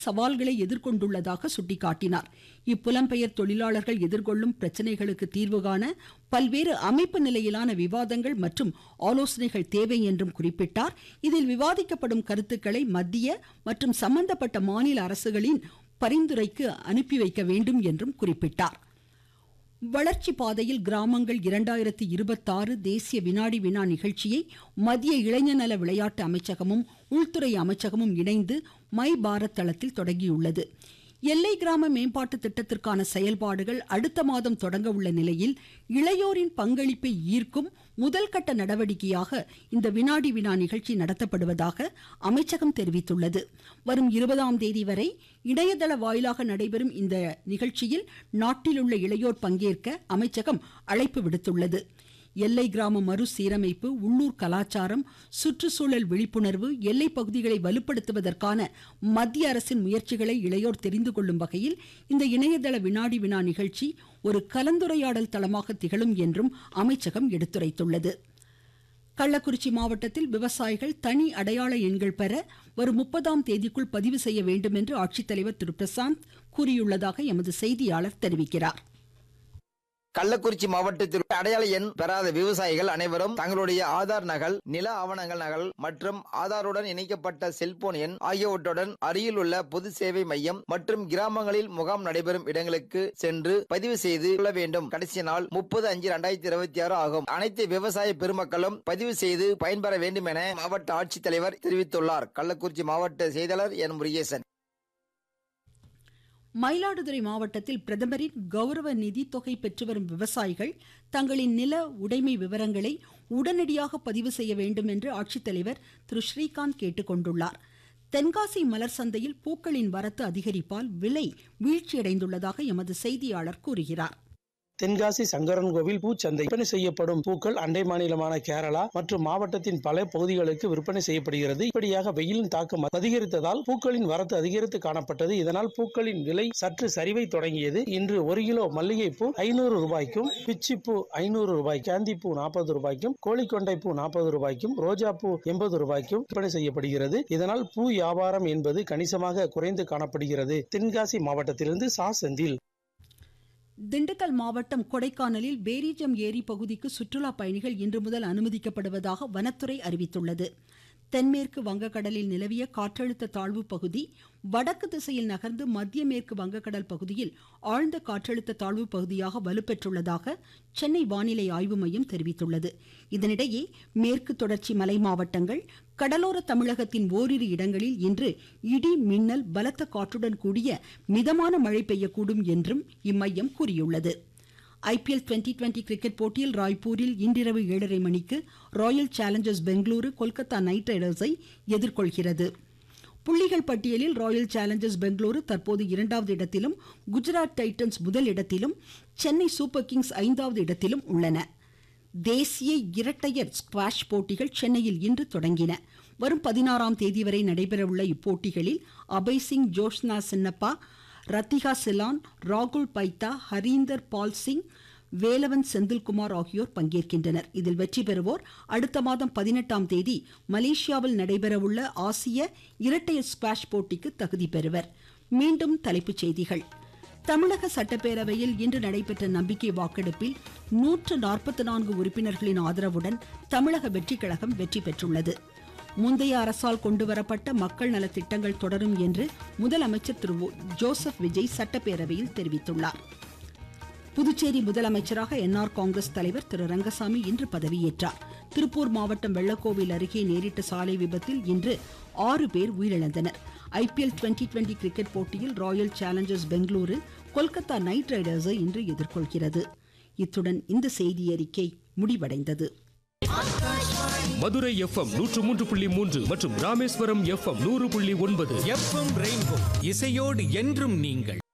சவால்களை எதிர்கொண்டுள்ளதாக சுட்டிக்காட்டினார் இப்புலம்பெயர் தொழிலாளர்கள் எதிர்கொள்ளும் பிரச்சனைகளுக்கு தீர்வு காண பல்வேறு அமைப்பு நிலையிலான விவாதங்கள் மற்றும் ஆலோசனைகள் தேவை என்றும் குறிப்பிட்டார் இதில் விவாதிக்கப்படும் கருத்துக்களை மத்திய மற்றும் சம்பந்தப்பட்ட மாநில அரசுகளின் பரிந்துரைக்கு அனுப்பி வைக்க வேண்டும் என்றும் குறிப்பிட்டார் வளர்ச்சி பாதையில் கிராமங்கள் இரண்டாயிரத்தி இருபத்தாறு தேசிய வினாடி வினா நிகழ்ச்சியை மத்திய இளைஞர் நல விளையாட்டு அமைச்சகமும் உள்துறை அமைச்சகமும் இணைந்து மை பாரத் தளத்தில் தொடங்கியுள்ளது எல்லை கிராம மேம்பாட்டு திட்டத்திற்கான செயல்பாடுகள் அடுத்த மாதம் தொடங்க உள்ள நிலையில் இளையோரின் பங்களிப்பை ஈர்க்கும் முதல் கட்ட நடவடிக்கையாக இந்த வினாடி வினா நிகழ்ச்சி நடத்தப்படுவதாக அமைச்சகம் தெரிவித்துள்ளது வரும் இருபதாம் தேதி வரை இணையதள வாயிலாக நடைபெறும் இந்த நிகழ்ச்சியில் நாட்டில் உள்ள இளையோர் பங்கேற்க அமைச்சகம் அழைப்பு விடுத்துள்ளது எல்லை கிராம மறுசீரமைப்பு உள்ளூர் கலாச்சாரம் சுற்றுச்சூழல் விழிப்புணர்வு எல்லை பகுதிகளை வலுப்படுத்துவதற்கான மத்திய அரசின் முயற்சிகளை இளையோர் தெரிந்து கொள்ளும் வகையில் இந்த இணையதள வினாடி வினா நிகழ்ச்சி ஒரு கலந்துரையாடல் தளமாக திகழும் என்றும் அமைச்சகம் எடுத்துரைத்துள்ளது கள்ளக்குறிச்சி மாவட்டத்தில் விவசாயிகள் தனி அடையாள எண்கள் பெற வரும் முப்பதாம் தேதிக்குள் பதிவு செய்ய வேண்டும் என்று ஆட்சித்தலைவர் திரு பிரசாந்த் கூறியுள்ளதாக எமது செய்தியாளர் தெரிவிக்கிறார் கள்ளக்குறிச்சி மாவட்டத்தில் அடையாள எண் பெறாத விவசாயிகள் அனைவரும் தங்களுடைய ஆதார் நகல் நில ஆவணங்கள் நகல் மற்றும் ஆதாருடன் இணைக்கப்பட்ட செல்போன் எண் ஆகியவற்றுடன் அருகில் உள்ள பொது சேவை மையம் மற்றும் கிராமங்களில் முகாம் நடைபெறும் இடங்களுக்கு சென்று பதிவு செய்து கொள்ள வேண்டும் கடைசி நாள் முப்பது அஞ்சு இரண்டாயிரத்தி இருபத்தி ஆறு ஆகும் அனைத்து விவசாய பெருமக்களும் பதிவு செய்து பயன்பெற வேண்டும் என மாவட்ட ஆட்சித்தலைவர் தெரிவித்துள்ளார் கள்ளக்குறிச்சி மாவட்ட செய்தியாளர் என் முருகேசன் மயிலாடுதுறை மாவட்டத்தில் பிரதமரின் கௌரவ நிதி தொகை பெற்று வரும் விவசாயிகள் தங்களின் நில உடைமை விவரங்களை உடனடியாக பதிவு செய்ய வேண்டும் என்று ஆட்சித்தலைவர் திரு ஸ்ரீகாந்த் கேட்டுக்கொண்டுள்ளார் தென்காசி மலர் சந்தையில் பூக்களின் வரத்து அதிகரிப்பால் விலை வீழ்ச்சியடைந்துள்ளதாக எமது செய்தியாளர் கூறுகிறார் தென்காசி சங்கரன் கோவில் பூச்சந்தை விற்பனை செய்யப்படும் பூக்கள் அண்டை மாநிலமான கேரளா மற்றும் மாவட்டத்தின் பல பகுதிகளுக்கு விற்பனை செய்யப்படுகிறது இப்படியாக வெயிலின் தாக்கம் அதிகரித்ததால் பூக்களின் வரத்து அதிகரித்து காணப்பட்டது இதனால் பூக்களின் விலை சற்று சரிவை தொடங்கியது இன்று ஒரு கிலோ மல்லிகை பூ ஐநூறு ரூபாய்க்கும் பிச்சிப்பூ ஐநூறு ரூபாய் கேந்தி பூ நாற்பது ரூபாய்க்கும் கோழிக்கொண்டை பூ நாற்பது ரூபாய்க்கும் ரோஜா பூ எண்பது ரூபாய்க்கும் விற்பனை செய்யப்படுகிறது இதனால் பூ வியாபாரம் என்பது கணிசமாக குறைந்து காணப்படுகிறது தென்காசி மாவட்டத்திலிருந்து சா செந்தில் திண்டுக்கல் மாவட்டம் கொடைக்கானலில் பேரிஜம் ஏரி பகுதிக்கு சுற்றுலா பயணிகள் இன்று முதல் அனுமதிக்கப்படுவதாக வனத்துறை அறிவித்துள்ளது தென்மேற்கு வங்கக்கடலில் நிலவிய காற்றழுத்த தாழ்வு பகுதி வடக்கு திசையில் நகர்ந்து மத்திய மேற்கு வங்கக்கடல் பகுதியில் ஆழ்ந்த காற்றழுத்த தாழ்வு பகுதியாக வலுப்பெற்றுள்ளதாக சென்னை வானிலை ஆய்வு மையம் தெரிவித்துள்ளது இதனிடையே மேற்கு தொடர்ச்சி மலை மாவட்டங்கள் கடலோர தமிழகத்தின் ஓரிரு இடங்களில் இன்று இடி மின்னல் பலத்த காற்றுடன் கூடிய மிதமான மழை பெய்யக்கூடும் என்றும் இம்மையம் கூறியுள்ளது ஐபிஎல் டுவெண்டி டுவெண்டி கிரிக்கெட் போட்டியில் ராய்ப்பூரில் இன்றிரவு ஏழரை மணிக்கு Royal Challengers Bengaluru Kolkata Knight ரைடர்ஸை எதிர்கொள்கிறது புள்ளிகள் பட்டியலில் ராயல் சேலஞ்சர்ஸ் பெங்களூரு தற்போது இரண்டாவது இடத்திலும் குஜராத் டைட்டன்ஸ் முதல் இடத்திலும் சென்னை சூப்பர் கிங்ஸ் ஐந்தாவது இடத்திலும் உள்ளன தேசிய இரட்டையர் ஸ்குவாஷ் போட்டிகள் சென்னையில் இன்று தொடங்கின வரும் பதினாறாம் தேதி வரை நடைபெறவுள்ள இப்போட்டிகளில் அபய் சிங் ஜோஷ்னா சின்னப்பா ரத்திகா சிலான் ராகுல் பைத்தா ஹரீந்தர் பால் சிங் வேலவன் செந்தில்குமார் ஆகியோர் பங்கேற்கின்றனர் இதில் வெற்றி பெறுவோர் அடுத்த மாதம் பதினெட்டாம் தேதி மலேசியாவில் நடைபெறவுள்ள ஆசிய இரட்டையர் ஸ்குவாஷ் போட்டிக்கு தகுதி பெறுவர் மீண்டும் தலைப்புச் செய்திகள் தமிழக சட்டப்பேரவையில் இன்று நடைபெற்ற நம்பிக்கை வாக்கெடுப்பில் நூற்று நாற்பத்தி நான்கு உறுப்பினர்களின் ஆதரவுடன் தமிழக வெற்றிக் கழகம் வெற்றி பெற்றுள்ளது முந்தைய அரசால் கொண்டுவரப்பட்ட மக்கள் நல திட்டங்கள் தொடரும் என்று முதலமைச்சர் திரு ஜோசப் விஜய் சட்டப்பேரவையில் தெரிவித்துள்ளார் புதுச்சேரி முதலமைச்சராக என்ஆர் காங்கிரஸ் தலைவர் திரு ரங்கசாமி இன்று பதவியேற்றார் திருப்பூர் மாவட்டம் வெள்ளக்கோவில் அருகே நேரிட்ட சாலை விபத்தில் இன்று ஆறு பேர் உயிரிழந்தனர் ஐபிஎல் டுவெண்டி டுவெண்டி கிரிக்கெட் போட்டியில் Royal Challengers Bengaluru Kolkata Knight ரைடர்ஸை இன்று எதிர்கொள்கிறது இத்துடன் இந்த செய்தியறிக்கை முடிவடைந்தது மதுரை எஃப்எம் நூற்று மூன்று புள்ளி மூன்று மற்றும் ராமேஸ்வரம் எஃப்எம் நூறு புள்ளி ஒன்பது எஃப்எம் ரெயின்போ இசையோடு என்றும் நீங்கள்